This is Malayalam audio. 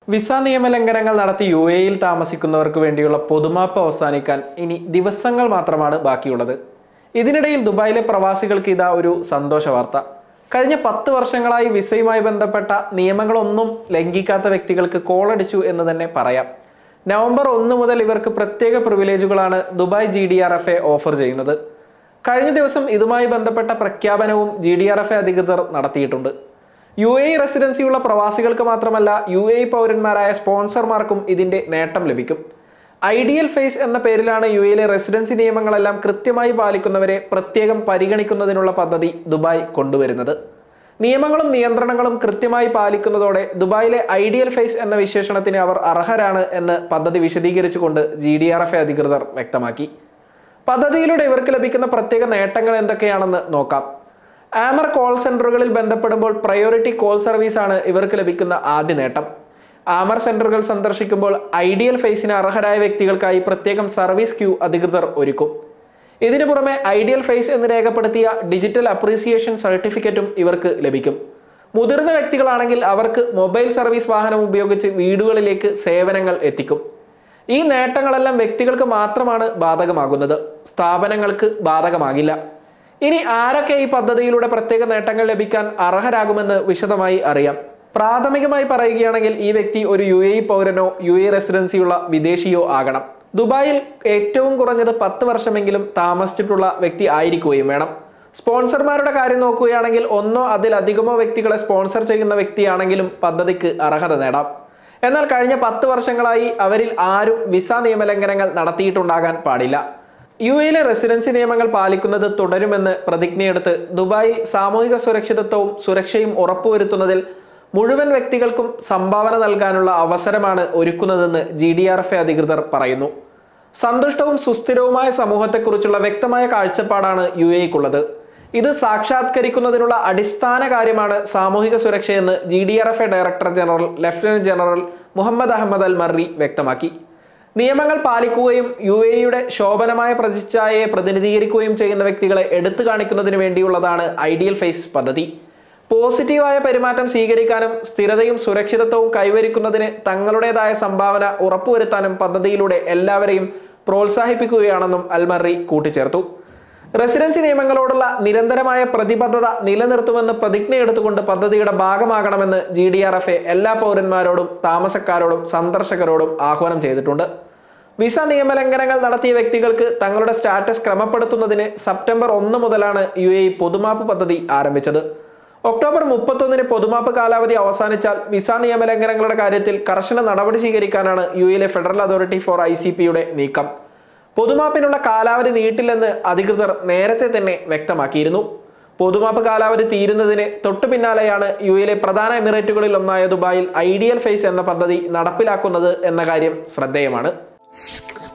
വിസ നിയമലംഘനങ്ങൾ നടത്തി യു എയിൽ താമസിക്കുന്നവർക്ക് വേണ്ടിയുള്ള പൊതുമാപ്പ് അവസാനിക്കാൻ ഇനി ദിവസങ്ങൾ മാത്രമാണ് ബാക്കിയുള്ളത് ഇതിനിടയിൽ ദുബായിലെ പ്രവാസികൾക്ക് ഇതാ ഒരു സന്തോഷ വാർത്ത കഴിഞ്ഞ പത്ത് വർഷങ്ങളായി വിസയുമായി ബന്ധപ്പെട്ട നിയമങ്ങളൊന്നും ലംഘിക്കാത്ത വ്യക്തികൾക്ക് കോളടിച്ചു എന്ന് തന്നെ പറയാം നവംബർ ഒന്ന് മുതൽ ഇവർക്ക് പ്രത്യേക പ്രിവിലേജുകളാണ് Dubai G D R F A offer ചെയ്യുന്നത് കഴിഞ്ഞ ദിവസം ഇതുമായി ബന്ധപ്പെട്ട പ്രഖ്യാപനവും G D R F A അധികൃതർ നടത്തിയിട്ടുണ്ട് യു എ റെസിഡൻസിയുള്ള പ്രവാസികൾക്ക് മാത്രമല്ല യു എ പൗരന്മാരായ സ്പോൺസർമാർക്കും ഇതിന്റെ നേട്ടം ലഭിക്കും ഐഡിയൽ ഫേസ് എന്ന പേരിലാണ് യു എയിലെ റെസിഡൻസി നിയമങ്ങളെല്ലാം കൃത്യമായി പാലിക്കുന്നവരെ പ്രത്യേകം പരിഗണിക്കുന്നതിനുള്ള പദ്ധതി ദുബായ് കൊണ്ടുവരുന്നത് നിയമങ്ങളും നിയന്ത്രണങ്ങളും കൃത്യമായി പാലിക്കുന്നതോടെ ദുബായിലെ ഐഡിയൽ ഫേസ് എന്ന വിശേഷണത്തിന് അവർ അർഹരാണ് എന്ന് പദ്ധതി വിശദീകരിച്ചുകൊണ്ട് ജി ഡി ആർ എഫ് അധികൃതർ വ്യക്തമാക്കി പദ്ധതിയിലൂടെ ഇവർക്ക് ലഭിക്കുന്ന പ്രത്യേക നേട്ടങ്ങൾ എന്തൊക്കെയാണെന്ന് നോക്കാം ആമർ കോൾ സെന്ററുകളിൽ ബന്ധപ്പെടുമ്പോൾ പ്രയോറിറ്റി കോൾ സർവീസ് ആണ് ഇവർക്ക് ലഭിക്കുന്ന ആദ്യ നേട്ടം ആമർ സെന്ററുകൾ സന്ദർശിക്കുമ്പോൾ ഐഡിയൽ ഫേസിന് അർഹരായ വ്യക്തികൾക്കായി പ്രത്യേകം സർവീസ് ക്യൂ അധികൃതർ ഒരുക്കും ഇതിനു പുറമെ ഐഡിയൽ ഫേസ് എന്ന് രേഖപ്പെടുത്തിയ ഡിജിറ്റൽ അപ്രീസിയേഷൻ സർട്ടിഫിക്കറ്റും ഇവർക്ക് ലഭിക്കും മുതിർന്ന വ്യക്തികളാണെങ്കിൽ അവർക്ക് മൊബൈൽ സർവീസ് വാഹനം ഉപയോഗിച്ച് വീടുകളിലേക്ക് സേവനങ്ങൾ എത്തിക്കും ഈ നേട്ടങ്ങളെല്ലാം വ്യക്തികൾക്ക് മാത്രമാണ് ബാധകമാകുന്നത് സ്ഥാപനങ്ങൾക്ക് ബാധകമാകില്ല ഇനി ആരൊക്കെ ഈ പദ്ധതിയിലൂടെ പ്രത്യേക നേട്ടങ്ങൾ ലഭിക്കാൻ അർഹരാകുമെന്ന് വിശദമായി അറിയാം പ്രാഥമികമായി പറയുകയാണെങ്കിൽ ഈ വ്യക്തി ഒരു യു എ പൗരനോ യു എ റെസിഡൻസിയുള്ള വിദേശിയോ ആകണം ദുബായിൽ ഏറ്റവും കുറഞ്ഞത് പത്ത് വർഷമെങ്കിലും താമസിച്ചിട്ടുള്ള വ്യക്തി ആയിരിക്കുകയും വേണം സ്പോൺസർമാരുടെ കാര്യം നോക്കുകയാണെങ്കിൽ ഒന്നോ അതിലധികമോ വ്യക്തികളെ സ്പോൺസർ ചെയ്യുന്ന വ്യക്തിയാണെങ്കിലും പദ്ധതിക്ക് അർഹത നേടാം എന്നാൽ കഴിഞ്ഞ പത്ത് വർഷങ്ങളായി അവരിൽ ആരും വിസ നിയമലംഘനങ്ങൾ നടത്തിയിട്ടുണ്ടാകാൻ പാടില്ല യു എയിലെ റെസിഡൻസി നിയമങ്ങൾ പാലിക്കുന്നത് തുടരുമെന്ന് പ്രതിജ്ഞയെടുത്ത് ദുബായിൽ സാമൂഹിക സുരക്ഷിതത്വവും സുരക്ഷയും ഉറപ്പുവരുത്തുന്നതിൽ മുഴുവൻ വ്യക്തികൾക്കും സംഭാവന നൽകാനുള്ള അവസരമാണ് ഒരുക്കുന്നതെന്ന് G D R F A അധികൃതർ പറയുന്നു സന്തുഷ്ടവും സുസ്ഥിരവുമായ സമൂഹത്തെക്കുറിച്ചുള്ള വ്യക്തമായ കാഴ്ചപ്പാടാണ് യു എക്കുള്ളത് ഇത് സാക്ഷാത്കരിക്കുന്നതിനുള്ള അടിസ്ഥാന കാര്യമാണ് സാമൂഹിക സുരക്ഷയെന്ന് G D R F A director general lieutenant general Mohammed Ahmed Al Marri വ്യക്തമാക്കി നിയമങ്ങൾ പാലിക്കുകയും യു എയുടെ ശോഭനമായ പ്രതിച്ഛായയെ പ്രതിനിധീകരിക്കുകയും ചെയ്യുന്ന വ്യക്തികളെ എടുത്തു കാണിക്കുന്നതിന് വേണ്ടിയുള്ളതാണ് ഐഡിയൽ ഫേസ് പദ്ധതി പോസിറ്റീവായ പെരുമാറ്റം സ്വീകരിക്കാനും സ്ഥിരതയും സുരക്ഷിതത്വവും കൈവരിക്കുന്നതിന് തങ്ങളുടേതായ സംഭാവന ഉറപ്പുവരുത്താനും പദ്ധതിയിലൂടെ എല്ലാവരെയും പ്രോത്സാഹിപ്പിക്കുകയാണെന്നും അൽമറി കൂട്ടിച്ചേർത്തു റെസിഡൻസി നിയമങ്ങളോടുള്ള നിരന്തരമായ പ്രതിബദ്ധത നിലനിർത്തുമെന്ന് പ്രതിജ്ഞയെടുത്തുകൊണ്ട് പദ്ധതിയുടെ ഭാഗമാകണമെന്ന് G D R F A എല്ലാ പൗരന്മാരോടും താമസക്കാരോടും സന്ദർശകരോടും ആഹ്വാനം ചെയ്തിട്ടുണ്ട് വിസ നിയമലംഘനങ്ങൾ നടത്തിയ വ്യക്തികൾക്ക് തങ്ങളുടെ സ്റ്റാറ്റസ് ക്രമപ്പെടുത്തുന്നതിന് സെപ്റ്റംബർ ഒന്ന് മുതലാണ് യു എ പൊതുമാപ്പ് പദ്ധതി ആരംഭിച്ചത് ഒക്ടോബർ മുപ്പത്തൊന്നിന് പൊതുമാപ്പ് കാലാവധി അവസാനിച്ചാൽ വിസ നിയമലംഘനങ്ങളുടെ കാര്യത്തിൽ കർശന നടപടി സ്വീകരിക്കാനാണ് യു എയിലെ federal authority for I C പിയുടെ നീക്കം പൊതുമാപ്പിനുള്ള കാലാവധി നീട്ടില്ലെന്ന് അധികൃതർ നേരത്തെ തന്നെ വ്യക്തമാക്കിയിരുന്നു പൊതുമാപ്പ് കാലാവധി തീരുന്നതിന് തൊട്ടു പിന്നാലെയാണ് യു എയിലെ പ്രധാന എമിറേറ്റുകളിൽ ഒന്നായ ദുബായിൽ ഐഡിയൽ ഫേസ് എന്ന പദ്ധതി നടപ്പിലാക്കുന്നത് എന്ന കാര്യം ശ്രദ്ധേയമാണ്